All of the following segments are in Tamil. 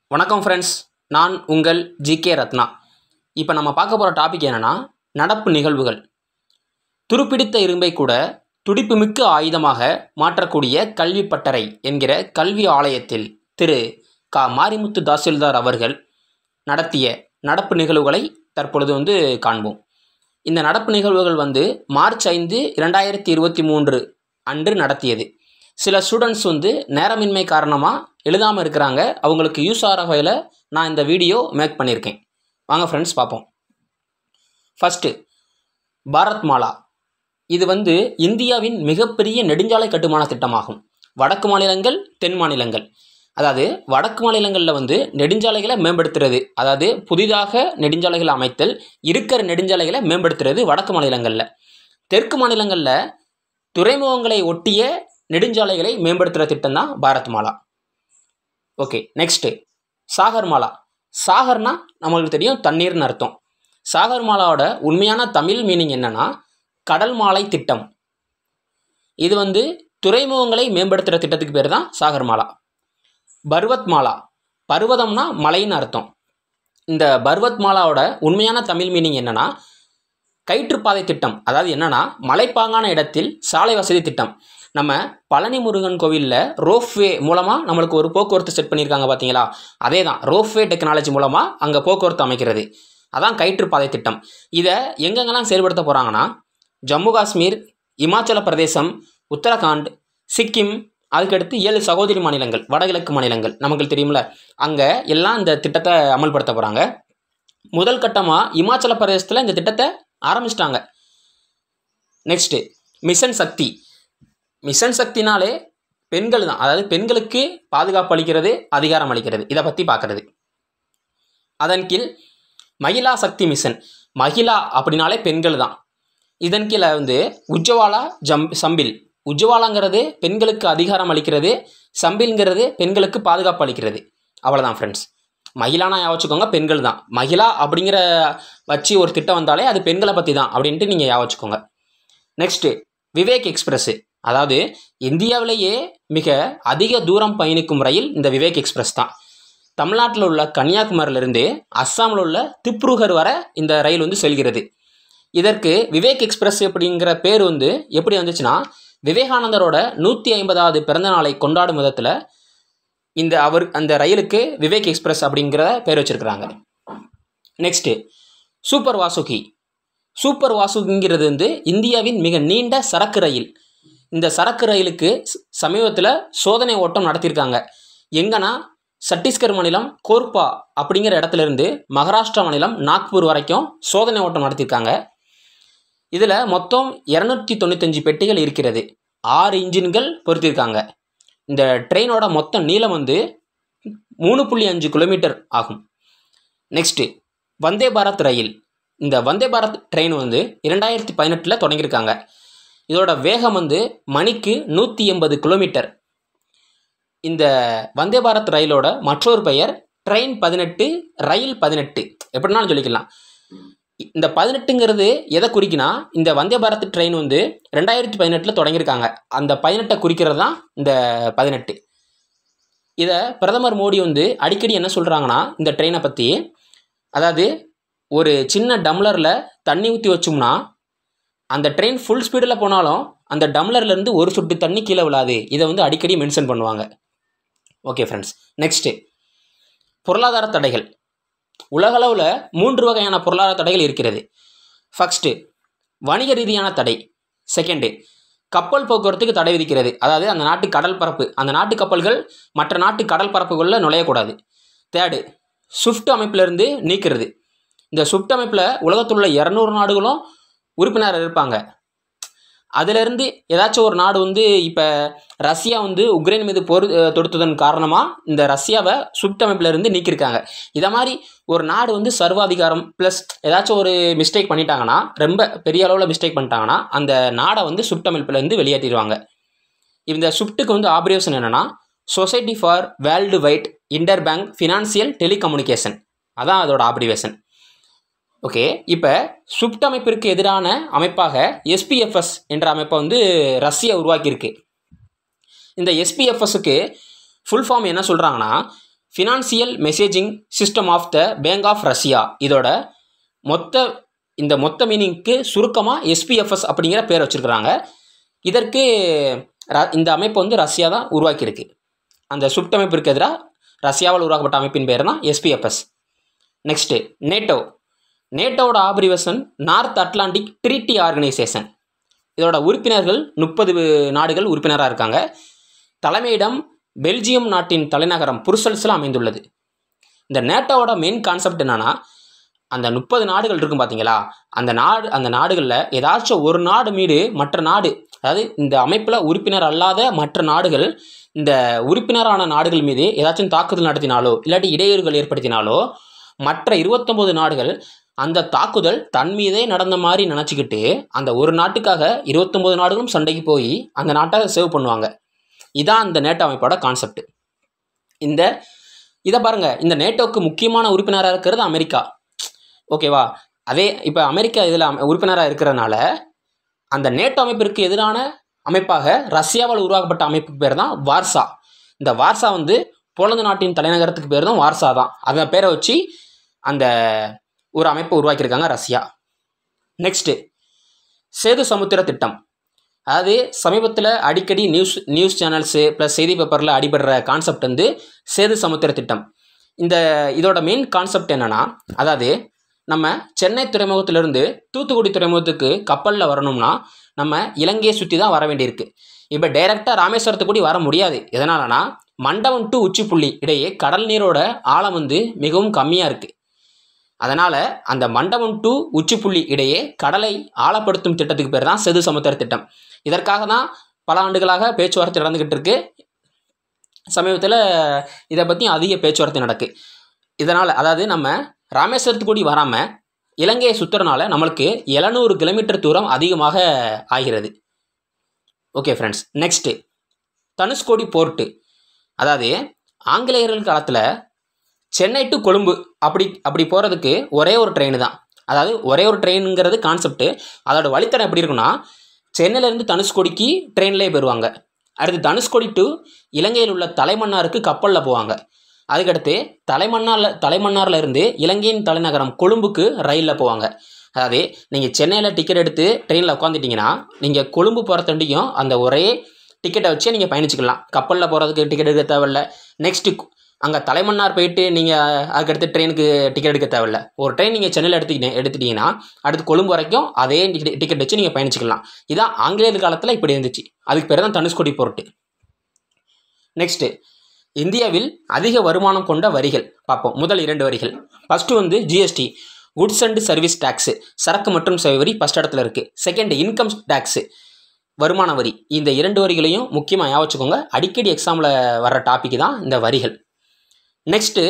வணக்கம் ஃப்ரெண்ட்ஸ் நான் உங்கள் ஜிகே ரத்னா இப்போ நம்ம பார்க்க போகிற டாபிக் என்னென்னா நடப்பு நிகழ்வுகள் துருப்பிடித்த இரும்பை கூட துடிப்புமிக்க ஆயுதமாக மாற்றக்கூடிய கல்வி பட்டறை என்கிற கல்வி ஆலயத்தில் திரு க மாரிமுத்து தாசில்தார் அவர்கள் நடத்திய நடப்பு நிகழ்வுகளை தற்பொழுது வந்து காண்போம் இந்த நடப்பு நிகழ்வுகள் வந்து மார்ச் ஐந்து இரண்டாயிரத்தி இருபத்தி மூன்று அன்று நடத்தியது சில ஸ்டூடெண்ட்ஸ் வந்து நேரமின்மை காரணமாக எழுதாமல் இருக்கிறாங்க அவங்களுக்கு யூஸ் ஆகிற வகையில் நான் இந்த வீடியோ மேக் பண்ணியிருக்கேன் வாங்க ஃப்ரெண்ட்ஸ் பார்ப்போம் ஃபஸ்ட்டு பாரத் மாலா இது வந்து இந்தியாவின் மிகப்பெரிய நெடுஞ்சாலை கட்டுமான திட்டமாகும் வடக்கு மாநிலங்கள் தென் மாநிலங்கள் அதாவது வடக்கு மாநிலங்களில் வந்து நெடுஞ்சாலைகளை மேம்படுத்துறது அதாவது புதிதாக நெடுஞ்சாலைகளை அமைத்தல் இருக்கிற நெடுஞ்சாலைகளை மேம்படுத்துறது வடக்கு மாநிலங்களில் தெற்கு மாநிலங்களில் துறைமுகங்களை ஒட்டிய நெடுஞ்சாலைகளை மேம்படுத்துகிற திட்டம் தான் பாரத் மாலா ஓகே நெக்ஸ்ட்டு சாகர் மாலா சாகர்னா நம்மளுக்கு தெரியும் தண்ணீர்னு அர்த்தம் சாகர் மாலாவோட உண்மையான தமிழ் மீனிங் என்னன்னா கடல் மாலை திட்டம் இது வந்து துறைமுகங்களை மேம்படுத்துகிற திட்டத்துக்கு பேர் தான் சாகர் மாலா பர்வத் மாலா பர்வதம்னா மலைன்னு அர்த்தம் இந்த பர்வத் மாலாவோட உண்மையான தமிழ் மீனிங் என்னன்னா கயிற்றுப்பாதை திட்டம் அதாவது என்னன்னா மலைப்பாங்கான இடத்தில் சாலை வசதி திட்டம் நம்ம பழனி முருகன் கோவிலில் ரோப்வே மூலமாக நம்மளுக்கு ஒரு போக்குவரத்து செட் பண்ணியிருக்காங்க பார்த்தீங்களா அதே தான் ரோப்வே டெக்னாலஜி மூலமாக அங்கே போக்குவரத்து அமைக்கிறது அதான் கயிற்றுப்பாதை திட்டம் இதை எங்கெங்கெல்லாம் செயல்படுத்த போகிறாங்கன்னா ஜம்மு காஷ்மீர் இமாச்சல பிரதேசம் உத்தரகாண்ட் சிக்கிம் அதுக்கடுத்து ஏழு சகோதரி மாநிலங்கள் வடகிழக்கு மாநிலங்கள் நமக்கு தெரியும்ல அங்கே எல்லாம் இந்த திட்டத்தை அமல்படுத்த போகிறாங்க முதல் கட்டமாக இமாச்சல பிரதேசத்தில் இந்த திட்டத்தை ஆரம்பிச்சிட்டாங்க நெக்ஸ்ட்டு மிஷன் சக்தி மிஷன் சக்தினாலே பெண்கள் தான் அதாவது பெண்களுக்கு பாதுகாப்பு அளிக்கிறது அதிகாரம் அளிக்கிறது இதை பற்றி பார்க்குறது அதன் கீழ் மகிழா சக்தி மிஷன் மகிழா அப்படின்னாலே பெண்கள் தான் இதன் கீழே வந்து உஜ்ஜவாலா ஜம் சம்பில் உஜ்ஜவாலாங்கிறது பெண்களுக்கு அதிகாரம் அளிக்கிறது சம்பில்ங்கிறது பெண்களுக்கு பாதுகாப்பு அளிக்கிறது அவ்வளோதான் ஃப்ரெண்ட்ஸ் மகிழானா வச்சுக்கோங்க பெண்கள் தான் மகிழா அப்படிங்கிற வச்சு ஒரு திட்டம் வந்தாலே அது பெண்களை பற்றி தான் அப்படின்ட்டு நீங்கள் ஞாபகம் வச்சுக்கோங்க நெக்ஸ்ட்டு விவேக் எக்ஸ்பிரஸ்ஸு அதாவது இந்தியாவிலேயே மிக அதிக தூரம் பயணிக்கும் ரயில் இந்த விவேக் எக்ஸ்பிரஸ் தான் தமிழ்நாட்டில் உள்ள கன்னியாகுமரியிலிருந்து அஸ்ஸாமில் உள்ள திப்ருகர் வர இந்த ரயில் வந்து செல்கிறது இதற்கு விவேக் எக்ஸ்பிரஸ் அப்படிங்கிற பேர் வந்து எப்படி வந்துச்சுன்னா விவேகானந்தரோட நூற்றி ஐம்பதாவது பிறந்த நாளை கொண்டாடும் விதத்தில் இந்த அவர் அந்த ரயிலுக்கு விவேக் எக்ஸ்பிரஸ் அப்படிங்கிற பேர் வச்சுருக்கிறாங்க நெக்ஸ்ட்டு சூப்பர் வாசுகி சூப்பர் வாசுகிங்கிறது வந்து இந்தியாவின் மிக நீண்ட சரக்கு ரயில் இந்த சரக்கு ரயிலுக்கு சமீபத்தில் சோதனை ஓட்டம் நடத்தியிருக்காங்க எங்கன்னா சத்தீஸ்கர் மாநிலம் கோர்பா அப்படிங்கிற இடத்துல இருந்து மகாராஷ்டிரா மாநிலம் நாக்பூர் வரைக்கும் சோதனை ஓட்டம் நடத்தியிருக்காங்க இதில் மொத்தம் இரநூத்தி தொண்ணூத்தஞ்சு பெட்டிகள் இருக்கிறது ஆறு இன்ஜின்கள் பொருத்தியிருக்காங்க இந்த ட்ரெயினோட மொத்த நீளம் வந்து மூணு புள்ளி அஞ்சு கிலோமீட்டர் ஆகும் நெக்ஸ்ட்டு வந்தே பாரத் ரயில் இந்த வந்தே பாரத் ட்ரெயின் வந்து இரண்டாயிரத்தி பதினெட்டில் தொடங்கியிருக்காங்க இதோட வேகம் வந்து மணிக்கு நூற்றி எண்பது கிலோமீட்டர் இந்த வந்தே பாரத் ரயிலோட மற்றொரு பெயர் ட்ரெயின் பதினெட்டு ரயில் பதினெட்டு எப்படினாலும் சொல்லிக்கலாம் இந்த பதினெட்டுங்கிறது எதை குறிக்கினா இந்த வந்தே பாரத் ட்ரெயின் வந்து ரெண்டாயிரத்தி பதினெட்டில் தொடங்கியிருக்காங்க அந்த பதினெட்டை குறிக்கிறது தான் இந்த பதினெட்டு இதை பிரதமர் மோடி வந்து அடிக்கடி என்ன சொல்கிறாங்கன்னா இந்த ட்ரெயினை பற்றி அதாவது ஒரு சின்ன டம்ளரில் தண்ணி ஊற்றி வச்சோம்னா அந்த ட்ரெயின் ஃபுல் ஸ்பீடில் போனாலும் அந்த டம்ளர்லேருந்து ஒரு சொட்டு தண்ணி கீழே விழாது இதை வந்து அடிக்கடி மென்ஷன் பண்ணுவாங்க ஓகே ஃப்ரெண்ட்ஸ் நெக்ஸ்ட்டு பொருளாதார தடைகள் உலகளவில் மூன்று வகையான பொருளாதார தடைகள் இருக்கிறது ஃபஸ்ட்டு வணிக ரீதியான தடை செகண்டு கப்பல் போக்குவரத்துக்கு தடை விதிக்கிறது அதாவது அந்த நாட்டு கடல் பரப்பு அந்த நாட்டு கப்பல்கள் மற்ற நாட்டு கடல் பரப்புகளில் நுழையக்கூடாது தேர்டு ஸ்விஃப்ட் அமைப்பிலிருந்து நீக்கிறது இந்த ஸ்விஃப்ட் அமைப்பில் உலகத்தில் உள்ள இரநூறு நாடுகளும் உறுப்பினர் இருப்பாங்க அதிலிருந்து ஏதாச்சும் ஒரு நாடு வந்து இப்போ ரஷ்யா வந்து உக்ரைன் மீது போர் தொடுத்ததன் காரணமாக இந்த ரஷ்யாவை ஸ்விஃப்ட் அமைப்பிலிருந்து நீக்கியிருக்காங்க இதை மாதிரி ஒரு நாடு வந்து சர்வாதிகாரம் ப்ளஸ் ஏதாச்சும் ஒரு மிஸ்டேக் பண்ணிட்டாங்கன்னா ரொம்ப பெரிய அளவில் மிஸ்டேக் பண்ணிட்டாங்கன்னா அந்த நாடை வந்து ஸ்விஃப்ட் அமைப்பிலேருந்து வெளியேற்றிடுவாங்க இந்த ஸ்விஃப்ட்டுக்கு வந்து ஆப்ரேஷன் என்னென்னா Society for Worldwide Interbank Financial Telecommunication அதான் அதோட ஆப்ரிவேஷன் ஓகே இப்போ ஸ்விஃப்ட் அமைப்பிற்கு எதிரான அமைப்பாக எஸ்பிஎஃப்எஸ் என்ற அமைப்பை வந்து ரஷ்யா உருவாக்கியிருக்கு இந்த எஸ்பிஎஃப்எஸ்க்கு ஃபுல் ஃபார்ம் என்ன சொல்கிறாங்கன்னா Financial Messaging System of the Bank of Russia இதோட மொத்த இந்த மொத்த மீனிங்க்கு சுருக்கமாக எஸ்பிஎஃப்எஸ் அப்படிங்கிற பேர் வச்சுருக்கிறாங்க இதற்கு ர- இந்த அமைப்பு வந்து ரஷ்யா தான் உருவாக்கியிருக்கு அந்த சுப்ட் அமைப்பிற்கு எதிராக ரஷ்யாவால் உருவாக்கப்பட்ட அமைப்பின் பேர் தான் எஸ்பிஎஃப்எஸ் நெக்ஸ்ட்டு நேட்டோ நேட்டோவோட abbreviation North Atlantic Treaty Organization இதோட உறுப்பினர்கள் முப்பது நாடுகள் உறுப்பினராக இருக்காங்க தலைமையிடம் பெல்ஜியம் நாட்டின் தலைநகரம் புருசல்ஸில் அமைந்துள்ளது இந்த நேட்டோவோட மெயின் கான்செப்ட் என்னன்னா அந்த முப்பது நாடுகள் இருக்கும் பார்த்தீங்களா அந்த நாடு அந்த நாடுகளில் ஏதாச்சும் ஒரு நாடு மீது மற்ற நாடு அதாவது இந்த அமைப்பில் உறுப்பினர் அல்லாத மற்ற நாடுகள் இந்த உறுப்பினரான நாடுகள் மீது ஏதாச்சும் தாக்குதல் நடத்தினாலோ இல்லாட்டி இடையூறுகள் ஏற்படுத்தினாலோ மற்ற இருபத்தொம்போது நாடுகள் அந்த தாக்குதல் தன் மீதே நடந்த மாதிரி நினச்சிக்கிட்டு அந்த ஒரு நாட்டுக்காக இருபத்தொம்போது நாடுகளும் சண்டைக்கு போய் அந்த நாட்டை சேவ் பண்ணுவாங்க இதான் இந்த நேட்டோ அமைப்போட கான்செப்ட் இந்த இதை பாருங்கள் இந்த நேட்டோக்கு முக்கியமான உறுப்பினராக இருக்கிறது அமெரிக்கா ஓகேவா அதே இப்போ அமெரிக்கா இதில் உறுப்பினராக இருக்கிறனால அந்த நேட்டோ அமைப்பிற்கு எதிரான அமைப்பாக ரஷ்யாவால் உருவாக்கப்பட்ட அமைப்புக்கு பேர் தான் வார்சா இந்த வார்சா வந்து போலந்து நாட்டின் தலைநகரத்துக்கு பேர் தான் வார்சா தான் அந்த பேரை வச்சு அந்த ஒரு அமைப்பை உருவாக்கியிருக்காங்க ரஷ்யா நெக்ஸ்ட்டு சேது சமுத்திர திட்டம் அதாவது சமீபத்தில் அடிக்கடி நியூஸ் நியூஸ் சேனல்ஸு ப்ளஸ் செய்தி பேப்பரில் அடிபடுற கான்செப்ட் வந்து சேது சமுத்திர திட்டம் இந்த இதோட மெயின் கான்செப்ட் என்னென்னா அதாவது நம்ம சென்னை துறைமுகத்திலிருந்து தூத்துக்குடி துறைமுகத்துக்கு கப்பலில் வரணும்னா நம்ம இலங்கையை சுற்றி தான் வர வேண்டியிருக்கு இப்போ டைரெக்டாக ராமேஸ்வரத்துக்கு கூடி வர முடியாது எதனாலனா மண்டபம் டு உச்சிப்புள்ளி இடையே கடல் நீரோட ஆழம் வந்து மிகவும் கம்மியாக இருக்குது அதனால் அந்த மண்டபம் டு உச்சிப்புள்ளி இடையே கடலை ஆழப்படுத்தும் திட்டத்துக்கு பேர் தான் செது சமுத்திர திட்டம் இதற்காக தான் பல ஆண்டுகளாக பேச்சுவார்த்தை நடந்துக்கிட்டு இருக்கு சமீபத்தில் இதை பற்றி அதிக பேச்சுவார்த்தை நடக்கு இதனால் அதாவது நம்ம ராமேஸ்வரத்துக்கு கூடி வராமல் இலங்கையை சுற்றுறனால நம்மளுக்கு எழுநூறு கிலோமீட்டர் தூரம் அதிகமாக ஆகிறது okay friends next Dhanushkodi port அதாவது ஆங்கிலேயர்கள் காலத்தில் சென்னை டு கொழும்பு அப்படி அப்படி போகிறதுக்கு ஒரே ஒரு ட்ரெயின் தான் அதாவது ஒரே ஒரு ட்ரெயினுங்கிறது கான்செப்ட்டு அதோட வழித்தடம் எப்படி இருக்குன்னா சென்னையிலேருந்து தனுஷ்கோடிக்கு ட்ரெயின்லேயே போயிடுவாங்க அடுத்து தனுஷ்கோடி டு இலங்கையில் உள்ள தலைமன்னாருக்கு கப்பலில் போவாங்க அதுக்கடுத்து தலைமன்னாரில் தலைமன்னாரில் இருந்து இலங்கையின் தலைநகரம் கொழும்புக்கு ரயிலில் போவாங்க அதாவது நீங்கள் சென்னையில் டிக்கெட் எடுத்து ட்ரெயினில் உட்காந்துட்டிங்கன்னா நீங்கள் கொழும்பு போகிற தண்டியும் அந்த ஒரே டிக்கெட்டை வச்சே நீங்கள் பயணிச்சுக்கலாம் கப்பலில் போகிறதுக்கு டிக்கெட் எடுக்க தேவையில்ல நெக்ஸ்ட்டு அங்கே தலைமன்னார் போயிட்டு நீங்கள் அதுக்கடுத்து ட்ரெயினுக்கு டிக்கெட் எடுக்க தேவையில்ல ஒரு ட்ரெயின் நீங்கள் சென்னையில் எடுத்துக்கிட்டே எடுத்துட்டீங்கன்னா அடுத்து கொழும்பு வரைக்கும் அதே டிக்கெட் வச்சு நீங்கள் பயணிச்சுக்கலாம் இதான் ஆங்கிலேயர் காலத்தில் இப்படி இருந்துச்சு அதுக்கு பேர் தான் தனுஷ்கோடி போர்ட்டு நெக்ஸ்ட்டு இந்தியாவில் அதிக வருமானம் கொண்ட வரிகள் பார்ப்போம் முதல் இரண்டு வரிகள் ஃபஸ்ட்டு வந்து GST goods and service tax சரக்கு மற்றும் சேவை வரி ஃபஸ்ட் இடத்துல இருக்குது செகண்ட் இன்கம் டேக்ஸு வருமான வரி இந்த இரண்டு வரிகளையும் முக்கியமாக ஞாபகம் வச்சுக்கோங்க அடிக்கடி எக்ஸாமில் வர்ற டாபிக் தான் இந்த வரிகள் நெக்ஸ்ட்டு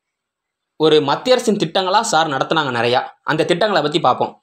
ஒரு மத்திய அரசின் திட்டங்களாக சார் நடத்துனாங்க நிறையா அந்த திட்டங்களை பற்றி பார்ப்போம்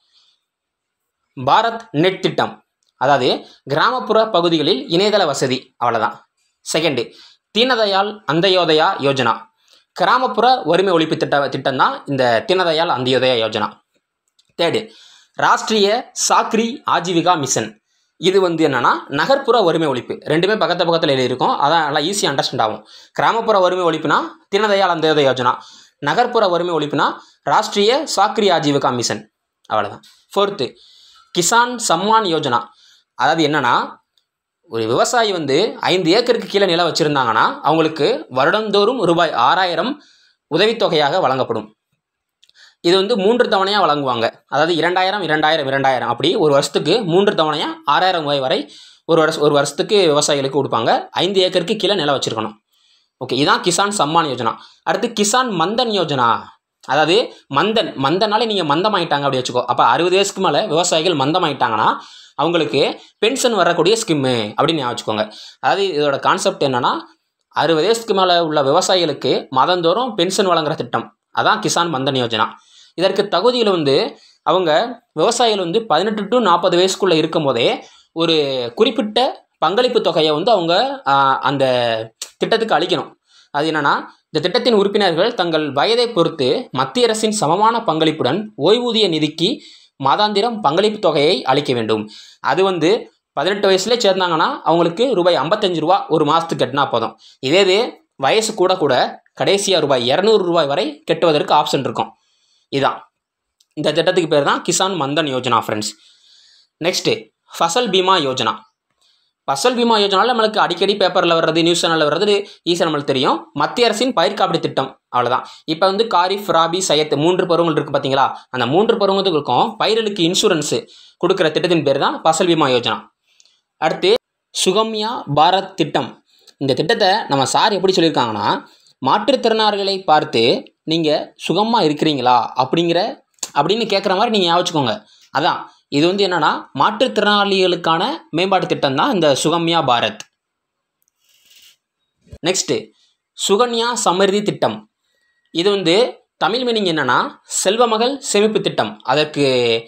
பாரத் நெட் திட்டம் அதாவது கிராமப்புற பகுதிகளில் இணையதள வசதி அவ்வளோதான் செகண்டு தீனதயாள் அந்தயோதயா யோஜனா கிராமப்புற வறுமை ஒழிப்பு திட்ட திட்டம் தான் இந்த தீனதயாள் அந்தியோதயா யோஜனா தேர்டு ராஷ்ட்ரிய சாக்ரி ஆஜீவிகா மிஷன் இது வந்து என்னென்னா நகர்ப்புற வறுமை ஒழிப்பு ரெண்டுமே பக்கத்து பக்கத்தில் எழுதியிருக்கும் அதான் நல்லா ஈஸியாக அண்டர்ஸ்டாண்ட் ஆகும் கிராமப்புற வறுமை ஒழிப்புனா தீனதயாள் அந்தியோதய யோஜனா நகர்ப்புற வறுமை ஒழிப்புனா ராஷ்ட்ரிய சாக்ரி ஆஜீவிகா மிஷன் அவ்வளோதான் ஃபோர்த்து கிசான் சம்மான் யோஜனா அதாவது என்னென்னா ஒரு விவசாயி வந்து ஐந்து ஏக்கருக்கு கீழே நிலம் வச்சுருந்தாங்கன்னா அவங்களுக்கு வருடந்தோறும் ரூபாய் ஆறாயிரம் உதவித்தொகையாக வழங்கப்படும் இது வந்து மூன்று தவணையாக வழங்குவாங்க அதாவது இரண்டாயிரம் இரண்டாயிரம் இரண்டாயிரம் அப்படி ஒரு வருஷத்துக்கு மூன்று தவணையாக ஆறாயிரம் ரூபாய் வரை ஒரு வருஷம் ஒரு வருஷத்துக்கு விவசாயிகளுக்கு கொடுப்பாங்க ஐந்து ஏக்கருக்கு கீழே நிலம் வச்சுருக்கணும் ஓகே இதான் கிசான் சம்மான் யோஜனா அடுத்து கிசான் மந்தன் யோஜனா அதாவது மந்தன் மந்தனாலே நீங்கள் மந்தமாயிட்டாங்க அப்படி வச்சுக்கோ அப்போ அறுபது வயசுக்கு மேலே விவசாயிகள் மந்தமாயிட்டாங்கன்னா அவங்களுக்கு பென்ஷன் வரக்கூடிய ஸ்கீமு அப்படின்னு ஞாபகம் வச்சுக்கோங்க அதாவது இதோட கான்செப்ட் என்னென்னா அறுபது வயசுக்கு மேலே உள்ள விவசாயிகளுக்கு மாதந்தோறும் பென்ஷன் வழங்குற திட்டம் அதான் கிசான் மந்தன் யோஜனா இதற்கு தகுதியில் வந்து அவங்க விவசாயிகள் வந்து பதினெட்டு டு நாற்பது வயசுக்குள்ளே இருக்கும் போதே ஒரு குறிப்பிட்ட பங்களிப்பு தொகையை வந்து அவங்க ஆஹ், அந்த திட்டத்துக்கு அளிக்கணும் அது என்னென்னா இந்த திட்டத்தின் உறுப்பினர்கள் தங்கள் வயதை பொறுத்து மத்திய அரசின் சமமான பங்களிப்புடன் ஓய்வூதிய நிதிக்கு மாதாந்திரம் பங்களிப்பு தொகையை அளிக்க வேண்டும் அது வந்து பதினெட்டு வயசுலேயே சேர்ந்தாங்கன்னா அவங்களுக்கு ரூபாய் ஐம்பத்தஞ்சு ரூபா ஒரு மாதத்துக்கு கட்டினா போதும் இதே இது வயசு கூட கூட கடைசியாக ரூபாய் இரநூறு ரூபாய் வரை கட்டுவதற்கு ஆப்ஷன் இருக்கும் இதான் இந்த திட்டத்துக்கு பேர் தான் கிசான் மந்தன் யோஜனா ஃப்ரெண்ட்ஸ் நெக்ஸ்ட்டு ஃபசல் பீமா யோஜனா ஃபசல் பீமா யோஜனாவில் நம்மளுக்கு அடிக்கடி பேப்பரில் வர்றது நியூஸ் சேனலில் வர்றது ஈஸியாக நம்மளுக்கு தெரியும் மத்திய அரசின் பயிர் காப்பீடு திட்டம் அவ்வளோதான் இப்போ வந்து காரிஃப் ராபி சையத் மூன்று பருவங்கள் இருக்குது பார்த்தீங்களா அந்த மூன்று பருவத்துக்கும் பயிர்களுக்கு இன்சூரன்ஸு கொடுக்குற திட்டத்தின் பேர் தான் ஃபசல் பீமா யோஜனா அடுத்து சுகம்யா பாரத் திட்டம் இந்த திட்டத்தை நம்ம சார் எப்படி சொல்லியிருக்காங்கன்னா மாற்றுத்திறனாளிகளை பார்த்து நீங்கள் சுகமாக இருக்கிறீங்களா அப்படிங்கிற அப்படின்னு கேட்குற மாதிரி நீங்கள் ஞாபகம் அதான் இது வந்து என்னென்னா மாற்றுத்திறனாளிகளுக்கான மேம்பாட்டு திட்டம் தான் இந்த சுகம்யா பாரத் நெக்ஸ்ட்டு சுகன்யா சமரிதி திட்டம் இது வந்து தமிழ் மீனிங் என்னென்னா செல்வமகள் சேமிப்பு திட்டம் அதற்கு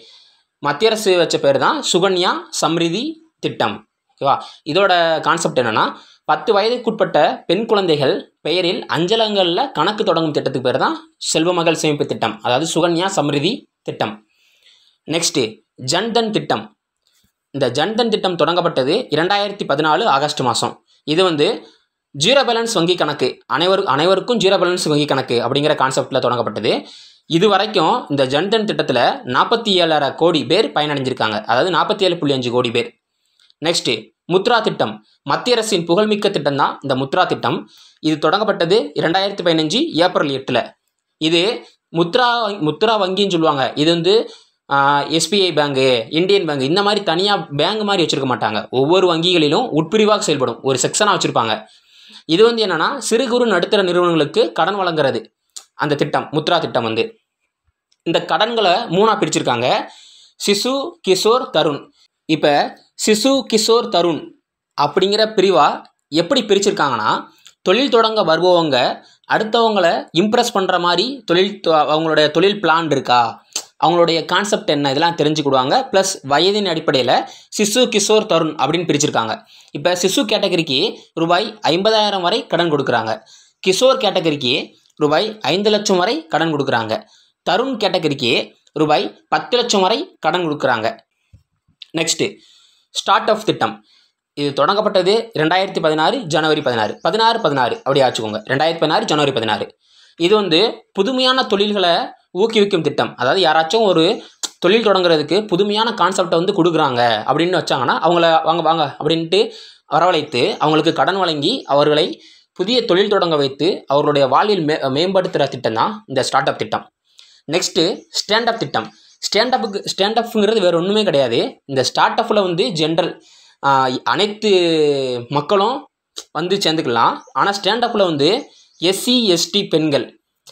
மத்திய அரசு வச்ச பேர் தான் சுகன்யா சம்ரிதி திட்டம் ஓகேவா இதோட கான்செப்ட் என்னென்னா பத்து வயதுக்குட்பட்ட பெண் குழந்தைகள் பெயரில் அஞ்சலங்களில் கணக்கு தொடங்கும் திட்டத்துக்கு பேர் தான் செல்வமகள் சேமிப்பு திட்டம் அதாவது சுகன்யா சம்ரிதி திட்டம் நெக்ஸ்ட்டு ஜன்தன் திட்டம் இந்த ஜன்தன் திட்டம் தொடங்கப்பட்டது இரண்டாயிரத்தி பதினாலு ஆகஸ்ட் மாதம் இது வந்து ஜீரோ பேலன்ஸ் வங்கி கணக்கு அனைவரு அனைவருக்கும் ஜீரோ பேலன்ஸ் வங்கி கணக்கு அப்படிங்கிற கான்செப்டில் தொடங்கப்பட்டது இது வரைக்கும் இந்த ஜன்தன் திட்டத்தில் நாற்பத்தி ஏழரை கோடி பேர் பயனடைஞ்சிருக்காங்க அதாவது நாற்பத்தி ஏழு புள்ளி அஞ்சு கோடி பேர் நெக்ஸ்ட்டு முத்ரா திட்டம் மத்திய அரசின் புகழ்மிக்க திட்டம் தான் இந்த முத்ரா திட்டம் இது தொடங்கப்பட்டது இரண்டாயிரத்தி பதினஞ்சு ஏப்ரல் எட்டில் இது முத்ரா முத்ரா வங்கின்னு சொல்லுவாங்க இது வந்து எஸ்பிஐ பேங்கு இந்தியன் பேங்க் இந்த மாதிரி தனியாக பேங்க் மாதிரி வச்சுருக்க மாட்டாங்க ஒவ்வொரு வங்கிகளிலும் உட்பிரிவாக செயல்படும் ஒரு செக்ஷனாக வச்சுருப்பாங்க இது வந்து என்னென்னா சிறு குறு நடுத்தர நிறுவனங்களுக்கு கடன் வழங்குறது அந்த திட்டம் முத்ரா திட்டம் வந்து இந்த கடன்களை மூணாக பிரிச்சிருக்காங்க சிசு கிஷோர் தருண் இப்போ சிசு கிஷோர் தருண் அப்படிங்கிற பிரிவாக எப்படி பிரிச்சிருக்காங்கன்னா தொழில் தொடங்க வருபவங்க அடுத்தவங்களை இம்ப்ரெஸ் பண்ணுற மாதிரி தொழில் அவங்களுடைய தொழில் பிளான் இருக்கா அவங்களுடைய கான்செப்ட் என்ன இதெல்லாம் தெரிஞ்சுக்கிடுவாங்க ப்ளஸ் வயதின் அடிப்படையில் சிசு கிஷோர் தருண் அப்படின்னு பிரிச்சிருக்காங்க இப்போ சிசு கேட்டகரிக்கு ரூபாய் ஐம்பதாயிரம் வரை கடன் கொடுக்குறாங்க கிஷோர் கேட்டகரிக்கு ரூபாய் ஐந்து லட்சம் வரை கடன் கொடுக்குறாங்க தருண் கேட்டகரிக்கு ரூபாய் பத்து லட்சம் வரை கடன் கொடுக்குறாங்க நெக்ஸ்ட்டு ஸ்டார்ட் அப் திட்டம் இது தொடங்கப்பட்டது ரெண்டாயிரத்தி பதினாறு ஜனவரி பதினாறு பதினாறு பதினாறு அப்படி ஆச்சுக்கோங்க ரெண்டாயிரத்தி பதினாறு ஜனவரி பதினாறு இது வந்து புதுமையான தொழில்களை ஊக்குவிக்கும் திட்டம் அதாவது யாராச்சும் ஒரு தொழில் தொடங்குறதுக்கு புதுமையான கான்செப்டை வந்து கொடுக்குறாங்க அப்படின்னு வச்சாங்கன்னா அவங்கள வாங்க வாங்க அப்படின்ட்டு வரவழைத்து அவங்களுக்கு கடன் வழங்கி அவர்களை புதிய தொழில் தொடங்க வைத்து அவர்களுடைய வாழ்வில் மே மேம்படுத்துகிற திட்டம் தான் இந்த ஸ்டார்ட் அப் திட்டம் நெக்ஸ்ட்டு ஸ்டாண்டப் திட்டம் ஸ்டாண்டப்புக்கு ஸ்டாண்டப்புங்கிறது வேறு ஒன்றுமே கிடையாது இந்த ஸ்டார்ட் அப்பில் வந்து ஜென்ரல் அனைத்து மக்களும் வந்து சேர்ந்துக்கலாம் ஆனால் ஸ்டாண்டப்பில் வந்து எஸ்சி எஸ்டி பெண்கள்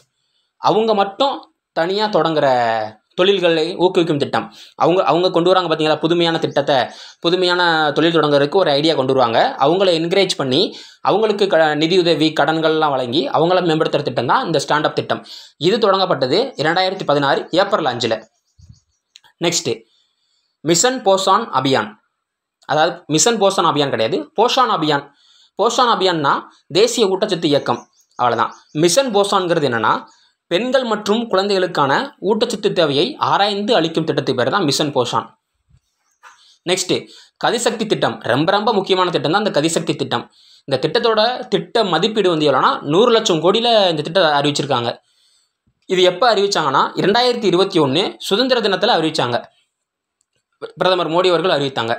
அவங்க மட்டும் தனியாக தொடங்குற தொழில்களை ஊக்குவிக்கும் திட்டம் அவங்க அவங்க கொண்டு வராங்க பார்த்தீங்களா புதுமையான திட்டத்தை புதுமையான தொழில் தொடங்குறதுக்கு ஒரு ஐடியா கொண்டு வருவாங்க அவங்கள என்கரேஜ் பண்ணி அவங்களுக்கு க நிதியுதவி கடன்கள்லாம் வழங்கி அவங்கள மேம்படுத்துகிற திட்டம் தான் இந்த ஸ்டாண்டப் திட்டம் இது தொடங்கப்பட்டது இரண்டாயிரத்தி பதினாறு ஏப்ரல் அஞ்சில் நெக்ஸ்ட்டு மிஷன் போஷான் அபியான் அதாவது மிஷன் போஷான் அபியான் கிடையாது போஷான் அபியான் போஷான் அபியான்னா தேசிய ஊட்டச்சத்து இயக்கம் அவ்வளோதான் மிஷன் போஷான்ங்கிறது என்னென்னா பெண்கள் மற்றும் குழந்தைகளுக்கான ஊட்டச்சத்து தேவையை ஆராய்ந்து அளிக்கும் திட்டத்துக்கு பேர் தான் மிஷன் போஷான் நெக்ஸ்ட்டு கதிசக்தி திட்டம் ரொம்ப ரொம்ப முக்கியமான திட்டம் தான் இந்த கதிசக்தி திட்டம் இந்த திட்டத்தோட திட்ட மதிப்பீடு வந்து எவ்வளோனா நூறு லட்சம் கோடியில் இந்த திட்டத்தை அறிவிச்சிருக்காங்க இது எப்போ அறிவிச்சாங்கன்னா இரண்டாயிரத்தி இருபத்தி ஒன்று சுதந்திர தினத்தில் அறிவித்தாங்க பிரதமர் மோடி அவர்கள் அறிவித்தாங்க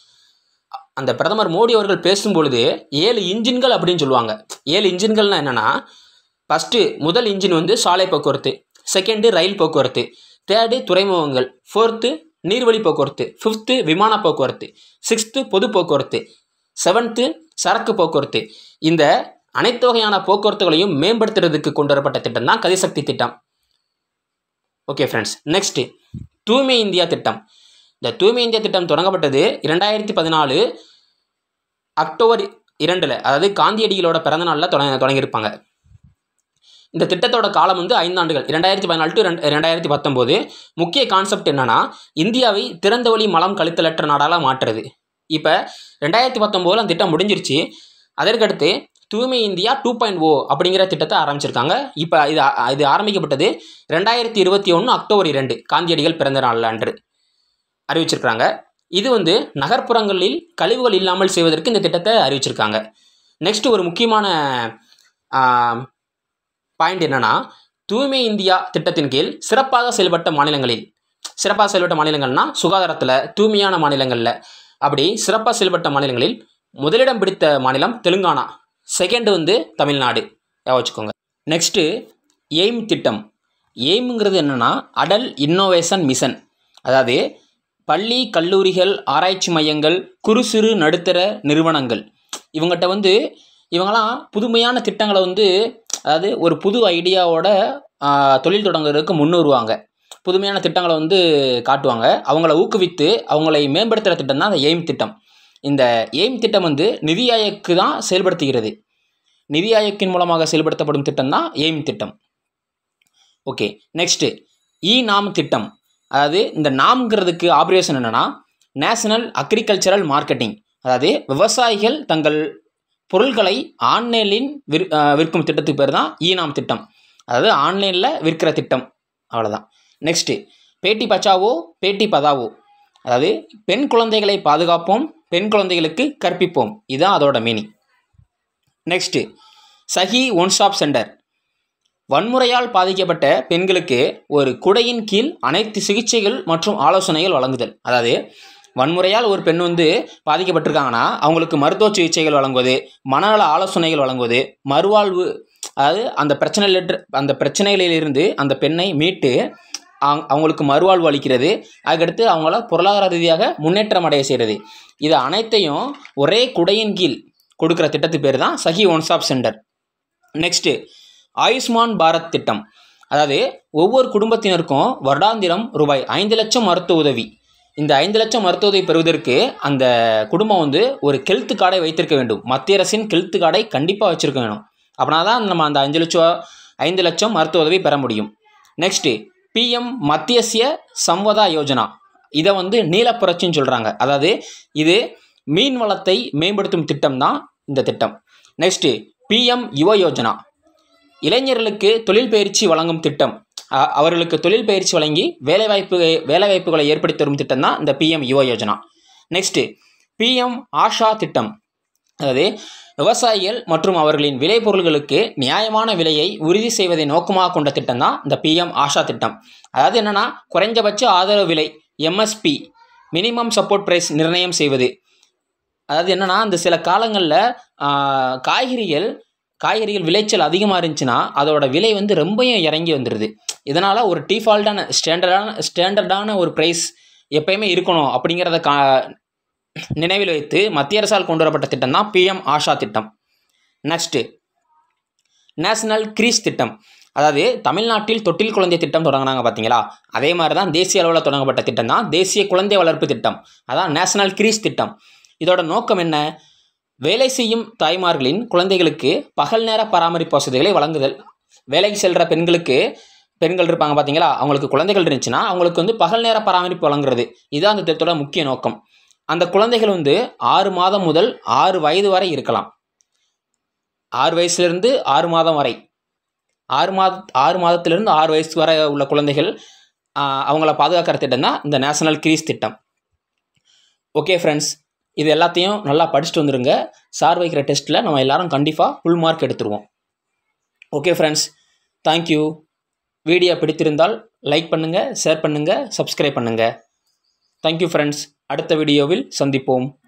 அந்த பிரதமர் மோடி அவர்கள் பேசும்பொழுது ஏழு இன்ஜின்கள் அப்படின்னு சொல்லுவாங்க ஏழு இன்ஜின்கள்னால் என்னென்னா ஃபஸ்ட்டு முதல் இன்ஜின் வந்து சாலை போக்குவரத்து செகண்டு ரயில் போக்குவரத்து தேர்டு துறைமுகங்கள் ஃபோர்த்து நீர்வழி போக்குவரத்து ஃபிஃப்த்து விமான போக்குவரத்து சிக்ஸ்த்து பொது போக்குவரத்து செவன்த்து சரக்கு போக்குவரத்து இந்த அனைத்து வகையான போக்குவரத்துகளையும் மேம்படுத்துறதுக்கு கொண்டு வரப்பட்ட திட்டம் தான் கதிசக்தி திட்டம் ஓகே ஃப்ரெண்ட்ஸ் நெக்ஸ்ட்டு தூய்மை இந்தியா திட்டம் இந்த தூய்மை இந்தியா திட்டம் தொடங்கப்பட்டது இரண்டாயிரத்தி பதினாலு அக்டோபர் இரண்டில் அதாவது காந்தியடிகளோட பிறந்த நாளில் தொடங்க தொடங்கியிருப்பாங்க இந்த திட்டத்தோட காலம் வந்து ஐந்தாண்டுகள் இரண்டாயிரத்தி பதினாலு டு ரெண்டாயிரத்தி பத்தொம்போது முக்கிய கான்செப்ட் என்னென்னா இந்தியாவை திறந்த வழி மலம் கழித்தலற்ற நாடாக மாற்றுறது இப்போ ரெண்டாயிரத்தி பத்தொம்போதில் அந்த திட்டம் முடிஞ்சிருச்சு அதற்கடுத்து தூய்மை இந்தியா டூ பாயிண்ட் ஓ அப்படிங்கிற திட்டத்தை ஆரம்பிச்சிருக்காங்க இப்போ இது இது ஆரம்பிக்கப்பட்டது ரெண்டாயிரத்தி இருபத்தி ஒன்று அக்டோபர் இரண்டு காந்தியடிகள் பிறந்த நாள் அன்று அறிவிச்சிருக்காங்க இது வந்து நகர்ப்புறங்களில் கழிவுகள் இல்லாமல் செய்வதற்கு இந்த திட்டத்தை அறிவிச்சிருக்காங்க நெக்ஸ்ட் ஒரு முக்கியமான பாயிண்ட் என்னன்னா தூய்மை இந்தியா திட்டத்தின் கீழ் சிறப்பாக செயல்பட்ட மாநிலங்களில் சிறப்பாக செயல்பட்ட மாநிலங்கள்னா சுகாதாரத்தில் தூய்மையான மாநிலங்களில் அப்படி சிறப்பாக செயல்பட்ட மாநிலங்களில் முதலிடம் பிடித்த மாநிலம் தெலுங்கானா செகண்ட் வந்து தமிழ்நாடு ஞாபகம் வச்சுக்கோங்க நெக்ஸ்ட்டு எய்ம் திட்டம் எய்ம்ங்கிறது என்னென்னா அடல் இன்னோவேஷன் மிஷன் அதாவது பள்ளி கல்லூரிகள் ஆராய்ச்சி மையங்கள் குறு சிறு நடுத்தர நிறுவனங்கள் இவங்ககிட்ட வந்து இவங்கெல்லாம் புதுமையான திட்டங்களை வந்து அதாவது ஒரு புது ஐடியாவோட ஆஹ், தொழில் தொடங்குறதுக்கு முன்னுருவாங்க புதுமையான திட்டங்களை வந்து காட்டுவாங்க அவங்கள ஊக்குவித்து அவங்களை மேம்படுத்துகிற திட்டம் தான் அந்த எய்ம் திட்டம் இந்த எய்ம் திட்டம் வந்து நிதி ஆயோக்கு தான் செயல்படுத்துகிறது நிதி ஆயோக்கின் மூலமாக செயல்படுத்தப்படும் திட்டம் தான் எய்ம் திட்டம் ஓகே நெக்ஸ்ட்டு இ நாம் திட்டம் அதாவது இந்த நாம்ங்கிறதுக்கு ஆப்ரேஷன் என்னென்னா நேஷனல் அக்ரிகல்ச்சரல் மார்க்கெட்டிங் அதாவது விவசாயிகள் தங்கள் பொருட்களை ஆன்லைனில் விற் அஹ் விற்கும் திட்டத்துக்கு பேர் தான் இ நாம் திட்டம் அதாவது ஆன்லைனில் விற்கிற திட்டம் அவ்வளோதான் நெக்ஸ்ட்டு பேட்டி பச்சாவோ பேட்டி பதாவோ அதாவது பெண் குழந்தைகளை பாதுகாப்போம் பெண் குழந்தைகளுக்கு கற்பிப்போம் இதுதான் அதோட meaning next Sakhi One Stop Centre வன்முறையால் பாதிக்கப்பட்ட பெண்களுக்கு ஒரு குடையின் கீழ் அனைத்து சிகிச்சைகள் மற்றும் ஆலோசனைகள் வழங்குதல் அதாவது வன்முறையால் ஒரு பெண் வந்து பாதிக்கப்பட்டிருக்காங்கன்னா அவங்களுக்கு மருத்துவ சிகிச்சைகள் வழங்குவது மனநல ஆலோசனைகள் வழங்குவது மறுவாழ்வு அதாவது அந்த பிரச்சனையிலிருந்து அந்த பிரச்சனைகளிலிருந்து அந்த பெண்ணை மீட்டு அவங்க- அவங்களுக்கு மறுவாழ்வு அளிக்கிறது அதுக்கடுத்து அவங்கள பொருளாதார ரீதியாக முன்னேற்றம் அடைய செய்கிறது இது அனைத்தையும் ஒரே குடையின் கீழ் கொடுக்குற திட்டத்துக்கு பேர் தான் Sakhi One Stop Centre next Ayushman Bharat திட்டம் அதாவது ஒவ்வொரு குடும்பத்தினருக்கும் வருடாந்திரம் ரூபாய் ஐந்து லட்சம் மருத்துவ உதவி இந்த ஐந்து லட்சம் மருத்துவ உதவி பெறுவதற்கு அந்த குடும்பம் வந்து ஒரு கெல்த் கார்டை வைத்திருக்க வேண்டும் மத்திய அரசின் கெல்த் கார்டை கண்டிப்பாக வச்சிருக்க வேணும் அப்படின்னா தான் நம்ம அந்த அஞ்சு லட்சம் ஐந்து லட்சம் மருத்துவ உதவி பெற முடியும் நெக்ஸ்ட்டு பிஎம் மத்தியசிய சம்வதா யோஜனா இதை வந்து நீலப்புரட்சின்னு சொல்கிறாங்க அதாவது இது மீன் வளத்தை மேம்படுத்தும் திட்டம் தான் இந்த திட்டம் நெக்ஸ்ட்டு பிஎம் யுவ யோஜனா இளைஞர்களுக்கு தொழில் பயிற்சி வழங்கும் திட்டம் அ- அவர்களுக்கு தொழில் பயிற்சி வழங்கி வேலைவாய்ப்பு வேலைவாய்ப்புகளை ஏற்படுத்தி தரும் திட்டம் தான் இந்த PM Yuva Yojana next PM Aasha திட்டம் அதாவது விவசாயிகள் மற்றும் அவர்களின் விளைபொருள்களுக்கு நியாயமான விலையை உறுதி செய்வதை நோக்கமாக கொண்ட திட்டம் தான் இந்த பிஎம் ஆஷா திட்டம் அதாவது என்னென்னா குறைஞ்சபட்ச ஆதரவு விலை எம்எஸ்பி மினிமம் சப்போர்ட் ப்ரைஸ் நிர்ணயம் செய்வது அதாவது என்னென்னா இந்த சில காலங்களில் காய்கறிகள் காய்கறிகள் விளைச்சல் அதிகமாக இருந்துச்சுன்னா அதோட விலை வந்து ரொம்பவும் இறங்கி வந்துடுது இதனால் ஒரு டிஃபால்ட்டான ஸ்டாண்டர்டான ஸ்டாண்டர்டான ஒரு ப்ரைஸ் எப்பயுமே இருக்கணும் அப்படிங்கிறத கா நினைவில் வைத்து மத்திய அரசால் கொண்டு வரப்பட்ட திட்டம் தான் பிஎம் ஆஷா திட்டம் நெக்ஸ்ட்டு நேஷனல் கிரீஸ் திட்டம் அதாவது தமிழ்நாட்டில் தொட்டில் குழந்தை திட்டம் தொடங்கினாங்க பார்த்தீங்களா அதே மாதிரி தான் தேசிய அளவில் தொடங்கப்பட்ட திட்டம் தான் தேசிய குழந்தை வளர்ப்பு திட்டம் அதான் நேஷனல் கிரீஸ் திட்டம் இதோட நோக்கம் என்ன வேலை செய்யும் தாய்மார்களின் குழந்தைகளுக்கு பகல் நேர பராமரிப்பு வசதிகளை வழங்குதல் வேலைக்கு செல்கிற பெண்களுக்கு பெண்கள் இருப்பாங்க பார்த்தீங்களா அவங்களுக்கு குழந்தைகள் இருந்துச்சுன்னா அவங்களுக்கு வந்து பகல் நேர பராமரிப்பு வழங்குறது இதுதான் அந்த திட்டத்தோட முக்கிய நோக்கம் அந்த குழந்தைகள் வந்து ஆறு மாதம் முதல் ஆறு வயது வரை இருக்கலாம் ஆறு வயசுலேருந்து ஆறு மாதம் வரை ஆறு மாத ஆறு மாதத்திலிருந்து ஆறு வயசு வரை உள்ள குழந்தைகள் ஆஹ், அவங்கள பாதுகாக்கிற திட்டம் தான் இந்த நேஷனல் கிரீஸ் திட்டம் ஓகே ஃப்ரெண்ட்ஸ் இது எல்லாத்தையும் நல்லா படிச்சுட்டு வந்துருங்க சார் வைக்கிற டெஸ்ட்டில் நம்ம எல்லாரும் கண்டிப்பாக ஃபுல் மார்க் எடுத்துருவோம் ஓகே ஃப்ரெண்ட்ஸ் தேங்க்யூ வீடியோ பிடித்திருந்தால் லைக் பண்ணுங்கள் ஷேர் பண்ணுங்கள் சப்ஸ்கிரைப் பண்ணுங்கள் தேங்க்யூ ஃப்ரெண்ட்ஸ் அடுத்த வீடியோவில் சந்திப்போம்